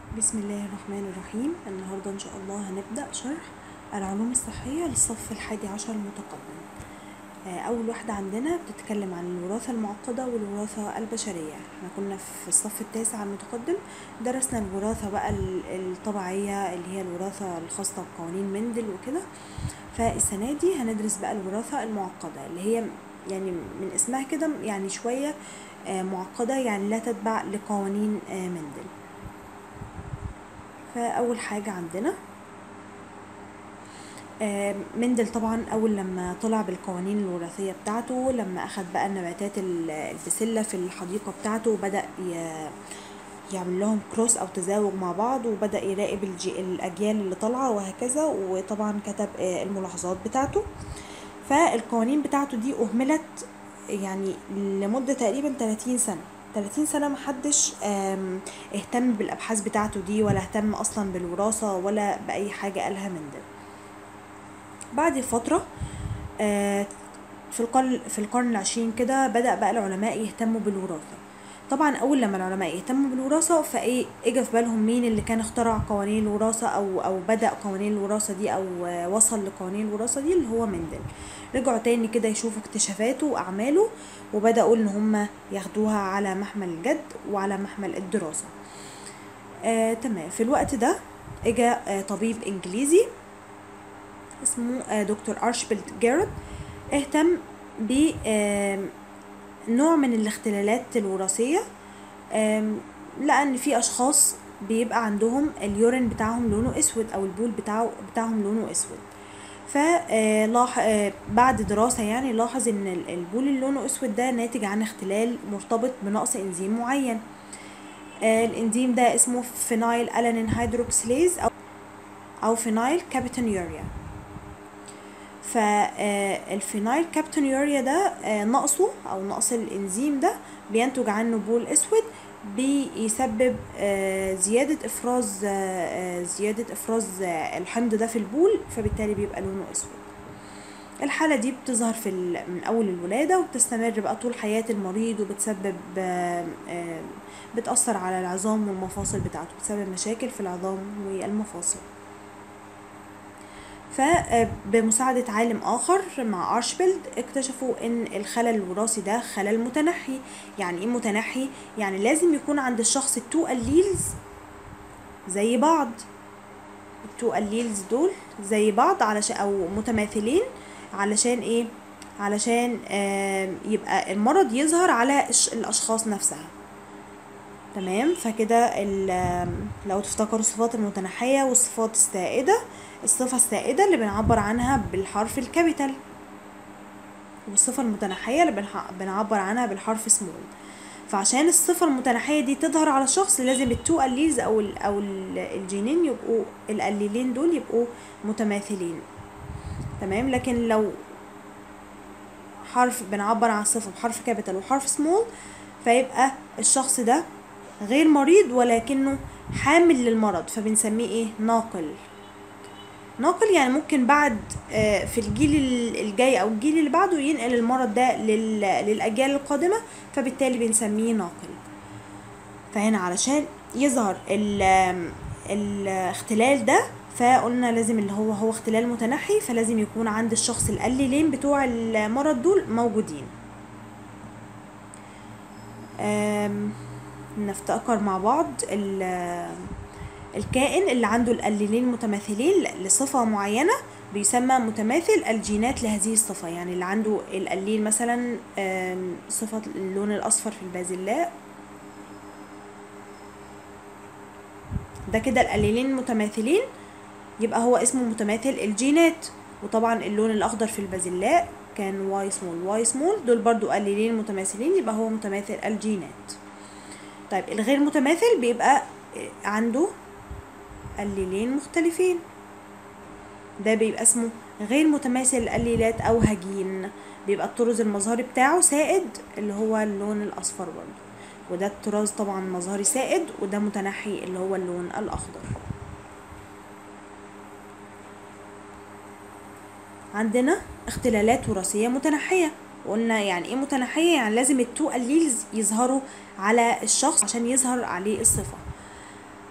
بسم الله الرحمن الرحيم النهاردة إن شاء الله هنبدأ شرح العلوم الصحية للصف الحادي عشر المتقدم آه، أول واحدة عندنا بتتكلم عن الوراثة المعقدة والوراثة البشرية احنا كنا في الصف التاسع المتقدم درسنا الوراثة بقى ال- الطبيعية اللي هي الوراثة الخاصة بقوانين مندل وكده فالسنة دي هندرس بقى الوراثة المعقدة اللي هي يعني من اسمها كده يعني شوية آه، معقدة يعني لا تتبع لقوانين آه، مندل فأول حاجة عندنا آه، مندل طبعا أول لما طلع بالقوانين الوراثية بتاعته لما أخد بقى النباتات ال- البسلة في الحديقة بتاعته وبدأ ي- يعمل لهم كروس أو تزاوج مع بعض وبدأ يراقب الجي الأجيال اللي طالعة وهكذا وطبعا كتب آه، الملاحظات بتاعته فالقوانين بتاعته دي أهملت يعني لمدة تقريبا 30 سنة 30 سنة محدش آم، اهتم بالأبحاث بتاعته دي ولا اهتم أصلا بالوراثة ولا بأي حاجة قالها مندل بعد فترة آه، في القرن في القرن العشرين كده بدأ بقى العلماء يهتموا بالوراثة طبعا أول لما العلماء يهتموا بالوراثة فإيه إجا في بالهم مين اللي كان اخترع قوانين الوراثة أو أو بدأ قوانين الوراثة دي أو آه، وصل لقوانين الوراثة دي اللي هو مندل رجعوا تاني كده يشوفوا اكتشافاته وأعماله وبدأوا إن هم ياخدوها على محمل الجد وعلى محمل الدراسة آه، تمام في الوقت ده اجا آه، طبيب انجليزي اسمه آه، دكتور ارشبيلد جارد اهتم ب آم، نوع من الاختلالات الوراثية آم، لقى ان في اشخاص بيبقى عندهم اليورين بتاعهم لونه اسود او البول بتاعه بتاعهم لونه اسود فلاح بعد دراسة يعني لاحظ ان ال- البول اللي لونه اسود ده ناتج عن اختلال مرتبط بنقص انزيم معين آه، الانزيم ده اسمه فينايل الانين هيدروكسيليز او او فينايل كابتونيوريا فالفينايل كابتونيوريا ده آه، نقصه او نقص الانزيم ده بينتج عنه بول اسود بيسبب آه، زيادة افراز آه، آه، زيادة افراز آه، الحمض ده في البول فبالتالي بيبقى لونه اسود الحالة دي بتظهر في ال- من أول الولادة وبتستمر بقى طول حياة المريض وبتسبب آه، آه، بتأثر على العظام والمفاصل بتاعته بتسبب مشاكل في العظام والمفاصل فبمساعدة عالم آخر مع أرشبيلد اكتشفوا إن الخلل الوراثي ده خلل متنحي يعني إيه متنحي؟ يعني لازم يكون عند الشخص التو الليلز زي بعض التو الليلز دول زي بعض علشان أو متماثلين علشان إيه؟ علشان آم، يبقى المرض يظهر على الش- الأشخاص نفسها تمام فكده ال- لو تفتكروا الصفات المتنحية والصفات السائدة الصفة السائدة اللي بنعبر عنها بالحرف الكابيتال والصفة المتنحية اللي بنح- بنعبر عنها بالحرف سمول فعشان الصفة المتنحية دي تظهر على الشخص لازم التو الليلز أو ال أو ال- الجينين يبقوا القليلين دول يبقوا متماثلين تمام لكن لو حرف بنعبر عن الصفة بحرف كابيتال وحرف سمول فيبقى الشخص ده غير مريض ولكنه حامل للمرض فبنسميه ايه ناقل ناقل يعني ممكن بعد آه، في الجيل ال- الجاي او الجيل اللي بعده ينقل المرض ده لل- للاجيال القادمه فبالتالي بنسميه ناقل فهنا علشان يظهر ال- الاختلال ده فقلنا لازم اللي هو هو اختلال متنحي فلازم يكون عند الشخص القليلين بتوع المرض دول موجودين آم، نفتكر مع بعض ال- الكائن اللي عنده القليلين متماثلين ل- لصفة معينة بيسمى متماثل الجينات لهذه الصفة يعني اللي عنده القليل مثلا آم، صفة اللون الأصفر في البازلاء ده كده القليلين متماثلين يبقى هو اسمه متماثل الجينات وطبعا اللون الأخضر في البازلاء كان واي سمول واي سمول دول برضو قليلين متماثلين يبقى هو متماثل الجينات طيب الغير متماثل بيبقى عنده قليلين مختلفين ده بيبقى اسمه غير متماثل القليلات او هجين بيبقى الطرز المظهري بتاعه سائد اللي هو اللون الاصفر برضه وده الطراز طبعا مظهري سائد وده متنحي اللي هو اللون الاخضر عندنا اختلالات وراثية متنحية وقلنا يعني ايه متنحية يعني لازم التو الليلز يظهروا على الشخص عشان يظهر عليه الصفة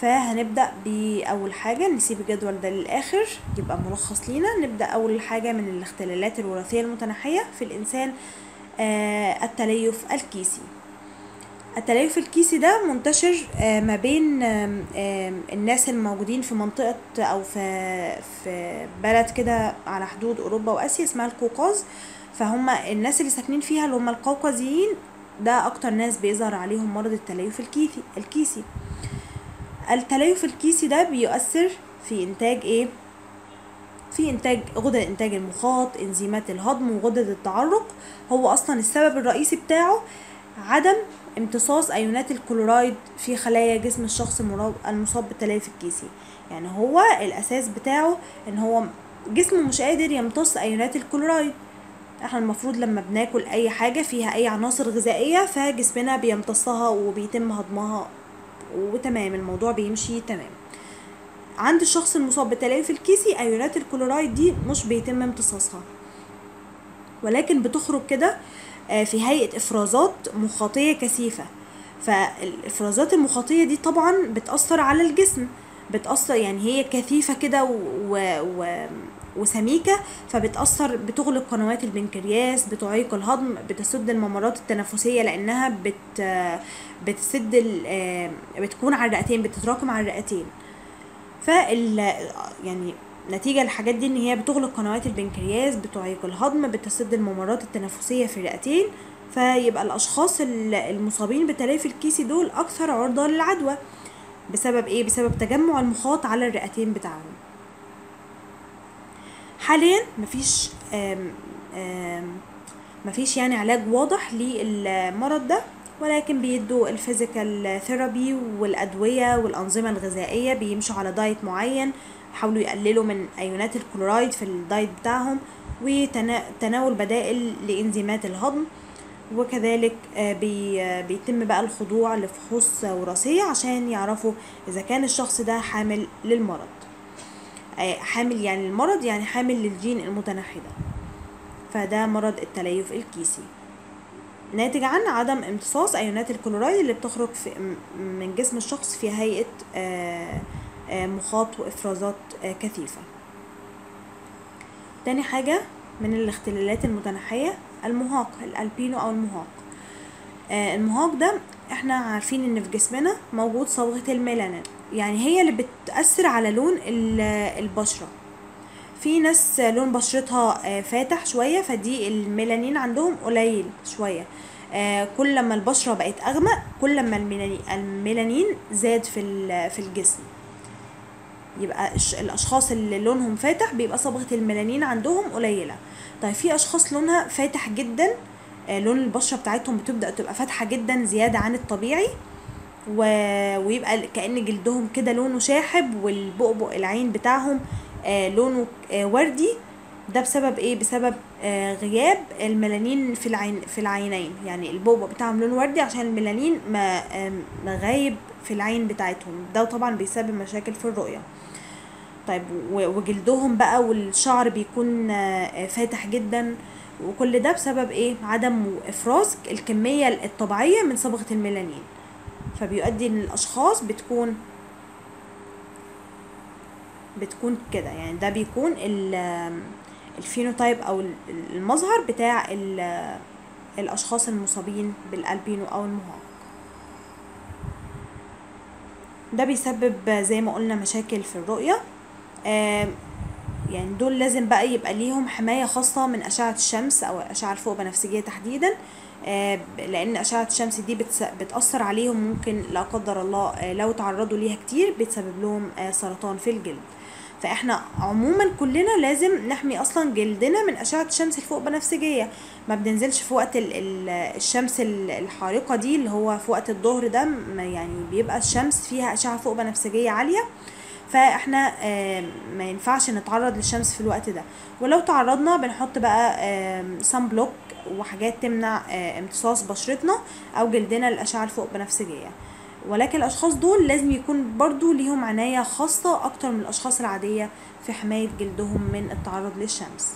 فهنبدأ بأول حاجة نسيب الجدول ده للآخر يبقى ملخص لينا نبدأ أول حاجة من الاختلالات الوراثية المتنحية في الإنسان آه التليف الكيسي التليف الكيسي ده منتشر آه ما بين آم، آم، الناس الموجودين في منطقة أو في في بلد كده على حدود أوروبا وآسيا اسمها القوقاز فهم الناس اللي ساكنين فيها اللي هم القوقازيين ده أكتر ناس بيظهر عليهم مرض التليف الكيسي الكيسي التليف الكيسي ده بيؤثر في إنتاج إيه؟ في انتاج غدد انتاج المخاط انزيمات الهضم وغدد التعرق هو اصلا السبب الرئيسي بتاعه عدم امتصاص ايونات الكلورايد في خلايا جسم الشخص المرا- المصاب بالتليف الكيسي يعني هو الاساس بتاعه ان هو جسمه مش قادر يمتص ايونات الكلورايد احنا المفروض لما بناكل اي حاجة فيها اي عناصر غذائية فجسمنا بيمتصها وبيتم هضمها وتمام الموضوع بيمشي تمام عند الشخص المصاب بالتليف الكيسي ايونات الكلورايد دي مش بيتم امتصاصها ولكن بتخرج كده آه، في هيئة افرازات مخاطية كثيفة فالافرازات المخاطية دي طبعا بتأثر على الجسم بتأثر يعني هي كثيفة كده و... و... و... وسميكة فبتأثر بتغلق قنوات البنكرياس بتعيق الهضم بتسد الممرات التنفسية لأنها بت بتسد ال... آه، بتكون على الرئتين بتتراكم على الرئتين فال يعني نتيجة للحاجات دي ان هي بتغلق قنوات البنكرياس بتعيق الهضم بتسد الممرات التنفسية في الرئتين فيبقى الاشخاص ال- المصابين بتليف الكيسي دول اكثر عرضة للعدوى بسبب ايه بسبب تجمع المخاط على الرئتين بتاعهم حاليا مفيش آم آم مفيش يعني علاج واضح للمرض ده ولكن بيدوا الفيزيكال ثيرابي والأدوية والأنظمة الغذائية بيمشوا على دايت معين يحاولوا يقللوا من أيونات الكلورايد في الدايت بتاعهم وتناول بدائل لإنزيمات الهضم وكذلك آه، بي آه، بيتم بقى الخضوع لفحوص وراثية عشان يعرفوا إذا كان الشخص ده حامل للمرض آه، حامل يعني المرض يعني حامل للجين المتنحي ده فده مرض التليف الكيسي ناتج عن عدم امتصاص ايونات الكلورايد اللي بتخرج في م- من جسم الشخص في هيئة آه، آه، مخاط وافرازات آه، كثيفة تاني حاجة من الاختلالات المتنحية المهاق الالبينو او المهاق آه، المهاق ده احنا عارفين ان في جسمنا موجود صبغة الميلانين يعني هي اللي بتأثر على لون ال- البشرة في ناس لون بشرتها آه، فاتح شوية فدي الميلانين عندهم قليل شوية آه، كل لما البشرة بقت أغمق كل لما الميلاني- الميلانين زاد في ال- في الجسم يبقى الش- الأشخاص اللي لونهم فاتح بيبقى صبغة الميلانين عندهم قليلة طيب في أشخاص لونها فاتح جدا آه، لون البشرة بتاعتهم بتبدأ تبقى فاتحة جدا زيادة عن الطبيعي و... ويبقى كأن جلدهم كده لونه شاحب والبؤبؤ العين بتاعهم آه لونه آه وردي ده بسبب ايه بسبب آه غياب الميلانين في العين في العينين يعني البؤبؤ بتاعهم لونه وردي عشان الميلانين ما آم، ما غايب في العين بتاعتهم ده طبعا بيسبب مشاكل في الرؤية طيب و- وجلدهم بقى والشعر بيكون آه، آه، فاتح جدا وكل ده بسبب ايه عدم افراز الكمية الطبيعية من صبغة الميلانين فبيؤدي ان الاشخاص بتكون بتكون كده يعني ده بيكون ال- الفينوتايب او ال- المظهر بتاع ال- الاشخاص المصابين بالالبينو او المهاق ده بيسبب زي ما قلنا مشاكل في الرؤية آم، يعني دول لازم بقى يبقى ليهم حماية خاصة من أشعة الشمس أو الأشعة الفوق بنفسجية تحديدا آه، لأن أشعة الشمس دي بتس- بتأثر عليهم ممكن لا قدر الله آه، لو تعرضوا ليها كتير بتسبب لهم آه، سرطان في الجلد فاحنا عموما كلنا لازم نحمي اصلا جلدنا من اشعه الشمس الفوق بنفسجيه ما بننزلش في وقت ال ال الشمس ال- الحارقه دي اللي هو في وقت الظهر ده ما يعني بيبقى الشمس فيها اشعه فوق بنفسجيه عاليه فاحنا آم، ما ينفعش نتعرض للشمس في الوقت ده ولو تعرضنا بنحط بقى سان بلوك وحاجات تمنع آه، امتصاص بشرتنا او جلدنا للاشعه الفوق بنفسجيه ولكن الاشخاص دول لازم يكون برضو ليهم عناية خاصة اكتر من الاشخاص العادية في حماية جلدهم من التعرض للشمس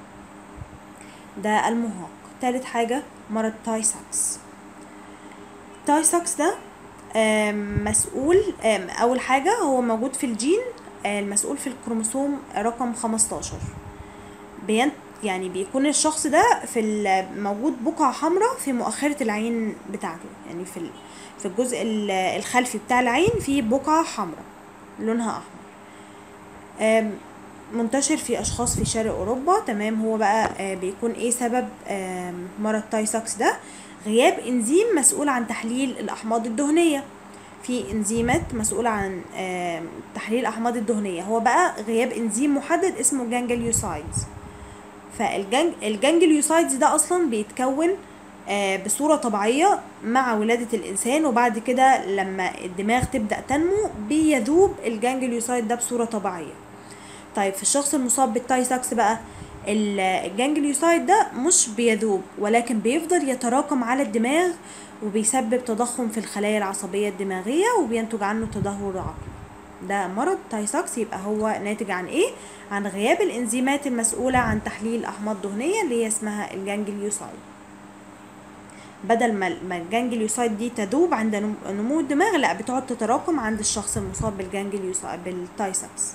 ده المهاق تالت حاجة مرض تاي ساكس تاي ساكس ده آم، مسؤول آم، اول حاجه هو موجود في الجين آه، المسؤول في الكروموسوم رقم 15 بين يعني بيكون الشخص ده في ال- موجود بقعة حمراء في مؤخرة العين بتاعته يعني في ال- في الجزء ال- الخلفي بتاع العين في بقعة حمراء لونها أحمر آم، منتشر في أشخاص في شرق أوروبا تمام هو بقى آه، بيكون إيه سبب آم، مرض تاي ساكس ده غياب إنزيم مسؤول عن تحليل الأحماض الدهنية في انزيمات مسؤولة عن آم، تحليل الأحماض الدهنية هو بقى غياب انزيم محدد اسمه جانجليوسايدز فالجانجليوسايدز ده اصلا بيتكون آه، بصورة طبيعية مع ولادة الإنسان وبعد كده لما الدماغ تبدأ تنمو بيذوب الجانجليوسايد ده بصورة طبيعية طيب في الشخص المصاب بالتاي ساكس بقى ال- الجانجليوسايد ده مش بيذوب ولكن بيفضل يتراكم على الدماغ وبيسبب تضخم في الخلايا العصبية الدماغية وبينتج عنه تدهور عقلي ده مرض تاي ساكس يبقى هو ناتج عن ايه عن غياب الانزيمات المسؤولة عن تحليل احماض دهنية اللي هي اسمها الجانجليوسايد بدل ما ما الجانجليوسايد دي تذوب عند نم- نمو الدماغ لا بتقعد تتراكم عند الشخص المصاب بالجانجليوسايد بالتاي ساكس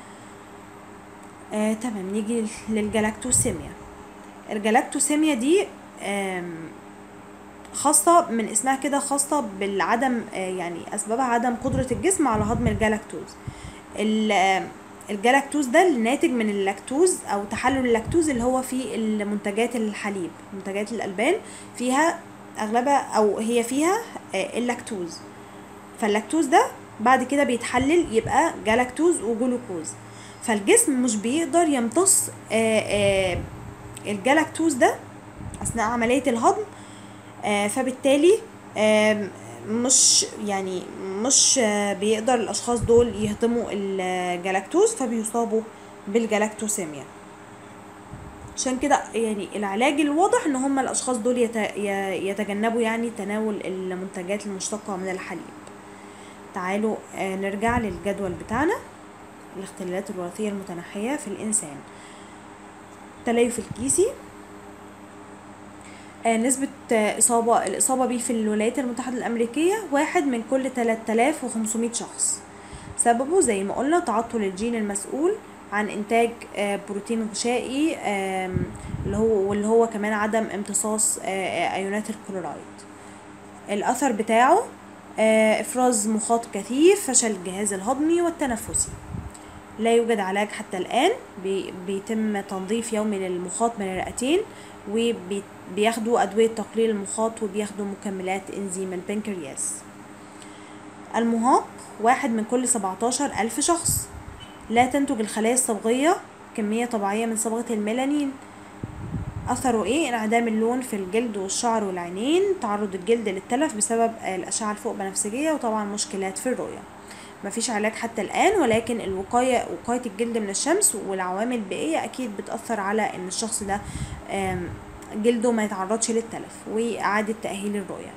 آه تمام نيجي للجلاكتوسيميا الجلاكتوسيميا دي آم، خاصة من اسمها كده خاصة بالعدم آه، يعني أسبابها عدم قدرة الجسم على هضم الجلاكتوز ال- آه، الجلاكتوز ده اللي ناتج من اللاكتوز أو تحلل اللاكتوز اللي هو في المنتجات الحليب منتجات الألبان فيها أغلبها أو هي فيها آه، اللاكتوز فاللاكتوز ده بعد كده بيتحلل يبقى جلاكتوز وجلوكوز فالجسم مش بيقدر يمتص آه، آه، الجلاكتوز ده أثناء عملية الهضم آه، فبالتالي آم، مش يعني مش آه، بيقدر الاشخاص دول يهضموا الجلاكتوز فبيصابوا بالجلاكتوسيميا عشان كده يعني العلاج الواضح ان هم الاشخاص دول يت- ي- يتجنبوا يعني تناول المنتجات المشتقة من الحليب تعالوا آه، نرجع للجدول بتاعنا الاختلالات الوراثية المتنحية في الإنسان تليف الكيسي آه، نسبة آه، إصابة الإصابة بيه في الولايات المتحدة الأمريكية واحد من كل 3500 شخص سببه زي ما قلنا تعطل الجين المسؤول عن إنتاج آه، بروتين غشائي آم، اللي هو واللي هو كمان عدم امتصاص آه، آه، أيونات الكلورايد الأثر بتاعه آه، إفراز مخاط كثيف فشل الجهاز الهضمي والتنفسي لا يوجد علاج حتى الآن بي- بيتم تنظيف يومي للمخاط من الرئتين وبياخدوا أدوية تقليل المخاط وبياخدوا مكملات إنزيم البنكرياس المهاق واحد من كل 17 ألف شخص لا تنتج الخلايا الصبغية كمية طبيعية من صبغة الميلانين أثره إيه؟ انعدام اللون في الجلد والشعر والعينين تعرض الجلد للتلف بسبب الأشعة الفوق بنفسجية وطبعا مشكلات في الرؤية مفيش علاج حتى الآن ولكن الوقاية وقاية الجلد من الشمس والعوامل البيئية أكيد بتأثر على إن الشخص ده آم، جلده ما يتعرضش للتلف وإعادة تأهيل الرؤية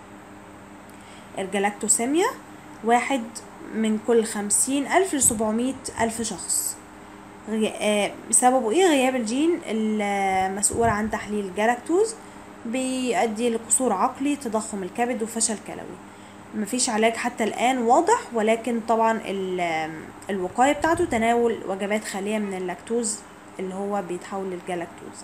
الجلاكتوسيميا واحد من كل خمسين ألف لسبعمية ألف شخص غي- آه، سببه ايه غياب الجين المسؤول عن تحليل الجلاكتوز بيؤدي لقصور عقلي تضخم الكبد وفشل كلوي مفيش علاج حتى الآن واضح ولكن طبعا ال- الوقاية بتاعته تناول وجبات خالية من اللاكتوز اللي هو بيتحول للجلاكتوز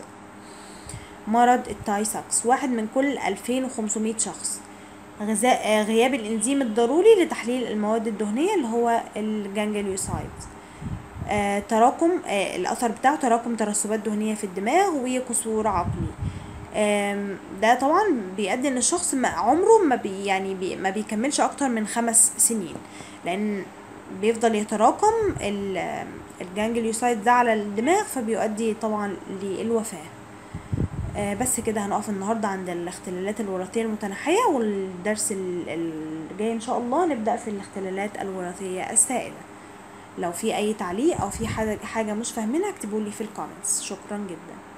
مرض التاي ساكس واحد من كل 2500 شخص غذاء آه، غياب الإنزيم الضروري لتحليل المواد الدهنية اللي هو الجانجليوسايد آه، تراكم آه، الأثر بتاعه تراكم ترسبات دهنية في الدماغ وقصور عقلي آم، ده طبعا بيؤدي ان الشخص ما- عمره ما بي يعني بي ما بيكملش اكتر من خمس سنين لان بيفضل يتراكم ال- الجانجليوسايد ده على الدماغ فبيؤدي طبعا للوفاة آه، بس كده هنقف النهارده عند الاختلالات الوراثية المتنحية والدرس ال- الجاي ان شاء الله نبدأ في الاختلالات الوراثية السائلة لو في اي تعليق او في حاجة حاجة مش فاهمينها اكتبولي في الكومنتس شكرا جدا